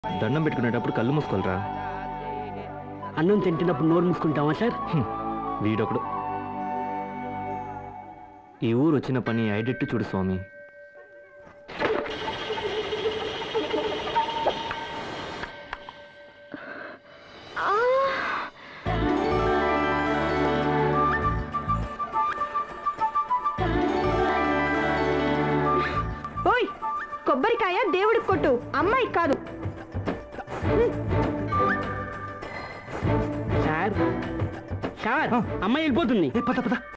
దండం పెట్టుకునేటప్పుడు కళ్ళు మూసుకోలరా అన్నం తింటున్నప్పుడు నోరు మూసుకుంటామా సార్ వీడొకడు ఈ ఊరు వచ్చిన పని ఐడెట్టు చూడు స్వామి ఓయ్ కొబ్బరికాయ దేవుడికి కొట్టు అమ్మాయి కాదు సార్ సార్ అమ్మాయి వెళ్ళిపోతుంది పద పద